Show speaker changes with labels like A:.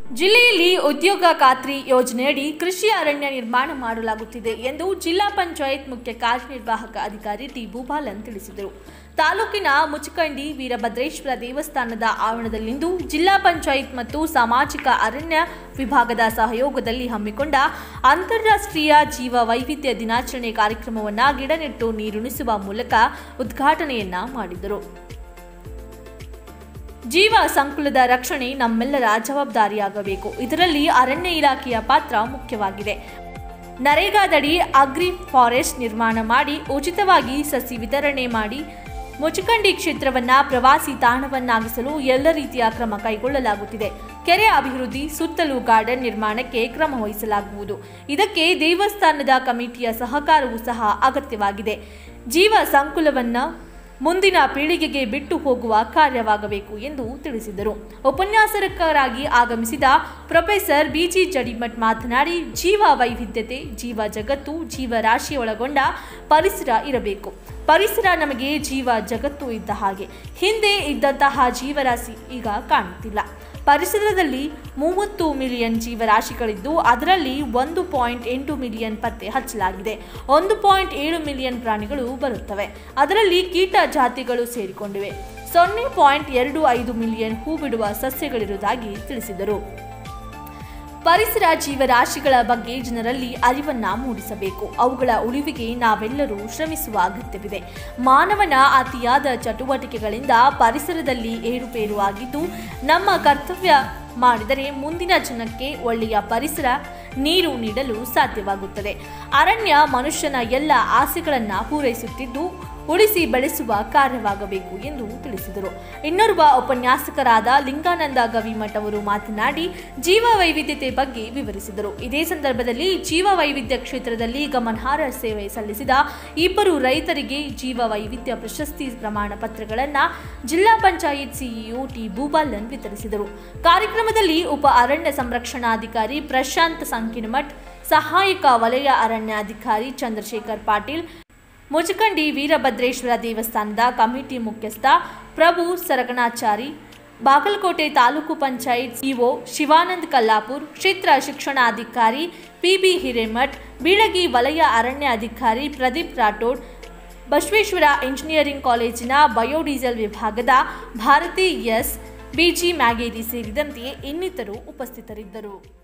A: ಜಿಲ್ಲೆಯಲ್ಲಿ ಉದ್ಯೋಗ ಖಾತ್ರಿ ಯೋಜನೆಯಡಿ ಕೃಷಿ ಅರಣ್ಯ ನಿರ್ಮಾಣ ಮಾಡಲಾಗುತ್ತಿದೆ ಎಂದು ಜಿಲ್ಲಾ ಪಂಚಾಯತ್ ಮುಖ್ಯ ಕಾರ್ಯನಿರ್ವಾಹಕ ಅಧಿಕಾರಿ ಟಿ ಭೂಪಾಲನ್ ತಿಳಿಸಿದರು ತಾಲೂಕಿನ ಮುಚಕಂಡಿ ವೀರಭದ್ರೇಶ್ವರ ದೇವಸ್ಥಾನದ ಆವರಣದಲ್ಲಿಂದು ಜಿಲ್ಲಾ ಪಂಚಾಯತ್ ಮತ್ತು ಸಾಮಾಜಿಕ ಅರಣ್ಯ ವಿಭಾಗದ ಸಹಯೋಗದಲ್ಲಿ ಹಮ್ಮಿಕೊಂಡ ಅಂತಾರಾಷ್ಟ್ರೀಯ ಜೀವ ವೈವಿಧ್ಯ ದಿನಾಚರಣೆ ಕಾರ್ಯಕ್ರಮವನ್ನು ಗಿಡ ನೆಟ್ಟು ನೀರುಣಿಸುವ ಮೂಲಕ ಉದ್ಘಾಟನೆಯನ್ನ ಮಾಡಿದರು ಜೀವ ಸಂಕುಲದ ರಕ್ಷಣೆ ನಮ್ಮೆಲ್ಲರ ಜವಾಬ್ದಾರಿಯಾಗಬೇಕು ಇದರಲ್ಲಿ ಅರಣ್ಯ ಇಲಾಖೆಯ ಪಾತ್ರ ಮುಖ್ಯವಾಗಿದೆ ನರೇಗಾದಡಿ ಅಗ್ರಿ ಫಾರೆಸ್ಟ್ ನಿರ್ಮಾಣ ಮಾಡಿ ಉಚಿತವಾಗಿ ಸಸಿ ವಿತರಣೆ ಮಾಡಿ ಮುಚಕಂಡಿ ಕ್ಷೇತ್ರವನ್ನ ಪ್ರವಾಸಿ ತಾಣವನ್ನಾಗಿಸಲು ಎಲ್ಲ ರೀತಿಯ ಕ್ರಮ ಕೈಗೊಳ್ಳಲಾಗುತ್ತಿದೆ ಕೆರೆ ಅಭಿವೃದ್ಧಿ ಸುತ್ತಲೂ ಗಾರ್ಡನ್ ನಿರ್ಮಾಣಕ್ಕೆ ಕ್ರಮ ವಹಿಸಲಾಗುವುದು ಇದಕ್ಕೆ ದೇವಸ್ಥಾನದ ಕಮಿಟಿಯ ಸಹಕಾರವೂ ಸಹ ಅಗತ್ಯವಾಗಿದೆ ಜೀವ ಸಂಕುಲವನ್ನು ಮುಂದಿನ ಪೀಳಿಗೆಗೆ ಬಿಟ್ಟು ಹೋಗುವ ಕಾರ್ಯವಾಗಬೇಕು ಎಂದು ತಿಳಿಸಿದರು ಉಪನ್ಯಾಸಕರಾಗಿ ಆಗಮಿಸಿದ ಪ್ರೊಫೆಸರ್ ಬಿಜಿ ಜಡಿಮಠ್ ಮಾತನಾಡಿ ಜೀವ ವೈವಿಧ್ಯತೆ ಜೀವ ಜಗತ್ತು ಜೀವರಾಶಿ ಒಳಗೊಂಡ ಪರಿಸರ ಇರಬೇಕು ಪರಿಸರ ನಮಗೆ ಜೀವ ಜಗತ್ತು ಇದ್ದ ಹಾಗೆ ಹಿಂದೆ ಇದ್ದಂತಹ ಜೀವರಾಶಿ ಈಗ ಕಾಣುತ್ತಿಲ್ಲ ಪರಿಸರದಲ್ಲಿ ಮೂವತ್ತು ಮಿಲಿಯನ್ ಜೀವರಾಶಿಗಳಿದ್ದು ಅದರಲ್ಲಿ ಒಂದು ಪಾಯಿಂಟ್ ಎಂಟು ಮಿಲಿಯನ್ ಪತ್ತೆ ಹಚ್ಚಲಾಗಿದೆ ಒಂದು ಪಾಯಿಂಟ್ ಏಳು ಮಿಲಿಯನ್ ಪ್ರಾಣಿಗಳು ಬರುತ್ತವೆ ಅದರಲ್ಲಿ ಕೀಟ ಜಾತಿಗಳು ಸೇರಿಕೊಂಡಿವೆ ಸೊನ್ನೆ ಪಾಯಿಂಟ್ ಎರಡು ಐದು ಮಿಲಿಯನ್ ಹೂ ಬಿಡುವ ಸಸ್ಯಗಳಿರುವುದಾಗಿ ತಿಳಿಸಿದರು ಪರಿಸರ ಜೀವರಾಶಿಗಳ ಬಗ್ಗೆ ಜನರಲ್ಲಿ ಅರಿವನ್ನ ಮೂಡಿಸಬೇಕು ಅವುಗಳ ಉಳಿವಿಗೆ ನಾವೆಲ್ಲರೂ ಶ್ರಮಿಸುವ ಅಗತ್ಯವಿದೆ ಮಾನವನ ಅತಿಯಾದ ಚಟುವಟಿಕೆಗಳಿಂದ ಪರಿಸರದಲ್ಲಿ ಏರುಪೇರು ಆಗಿದ್ದು ನಮ್ಮ ಕರ್ತವ್ಯ ಮಾಡಿದರೆ ಮುಂದಿನ ಜನಕ್ಕೆ ಒಳ್ಳೆಯ ಪರಿಸರ ನೀರು ನೀಡಲು ಸಾಧ್ಯವಾಗುತ್ತದೆ ಅರಣ್ಯ ಮನುಷ್ಯನ ಎಲ್ಲ ಆಸೆಗಳನ್ನು ಪೂರೈಸುತ್ತಿದ್ದು ಉಳಿಸಿ ಬೆಳೆಸುವ ಕಾರ್ಯವಾಗಬೇಕು ಎಂದು ತಿಳಿಸಿದರು ಇನ್ನೋರ್ವ ಉಪನ್ಯಾಸಕರಾದ ಲಿಂಗಾನಂದ ಗವಿಮಠ್ ಅವರು ಮಾತನಾಡಿ ಜೀವ ವೈವಿಧ್ಯತೆ ಬಗ್ಗೆ ವಿವರಿಸಿದರು ಇದೇ ಸಂದರ್ಭದಲ್ಲಿ ಜೀವ ವೈವಿಧ್ಯ ಕ್ಷೇತ್ರದಲ್ಲಿ ಗಮನಾರ್ಹ ಸೇವೆ ಸಲ್ಲಿಸಿದ ಇಬ್ಬರು ರೈತರಿಗೆ ಜೀವ ವೈವಿಧ್ಯ ಪ್ರಶಸ್ತಿ ಪ್ರಮಾಣ ಪತ್ರಗಳನ್ನು ಜಿಲ್ಲಾ ಪಂಚಾಯತ್ ಸಿಇಒ ಟಿ ಭೂಬಾಲನ್ ವಿತರಿಸಿದರು ಕಾರ್ಯಕ್ರಮದಲ್ಲಿ ಉಪ ಅರಣ್ಯ ಸಂರಕ್ಷಣಾಧಿಕಾರಿ ಪ್ರಶಾಂತ್ ಸಂಕಿನಮಠ್ ಸಹಾಯಕ ವಲಯ ಅರಣ್ಯಾಧಿಕಾರಿ ಚಂದ್ರಶೇಖರ್ ಪಾಟೀಲ್ ಮುಚಕಂಡಿ ವೀರಭದ್ರೇಶ್ವರ ದೇವಸ್ಥಾನದ ಕಮಿಟಿ ಮುಖ್ಯಸ್ಥ ಪ್ರಭು ಸರಗಣಾಚಾರಿ ಬಾಗಲಕೋಟೆ ತಾಲೂಕು ಪಂಚಾಯತ್ ಇಒ ಶಿವಾನಂದ್ ಕಲ್ಲಾಪುರ್ ಕ್ಷೇತ್ರ ಶಿಕ್ಷಣಾಧಿಕಾರಿ ಪಿಬಿ ಹಿರೇಮಠ್ ಬೀಳಗಿ ವಲಯ ಅರಣ್ಯ ಅಧಿಕಾರಿ ಪ್ರದೀಪ್ ರಾಠೋಡ್ ಬಸವೇಶ್ವರ ಇಂಜಿನಿಯರಿಂಗ್ ಕಾಲೇಜಿನ ಬಯೋಡೀಸೆಲ್ ವಿಭಾಗದ ಭಾರತಿ ಎಸ್ ಬಿಜಿ ಮ್ಯಾಗೇರಿ ಸೇರಿದಂತೆ ಇನ್ನಿತರು ಉಪಸ್ಥಿತರಿದ್ದರು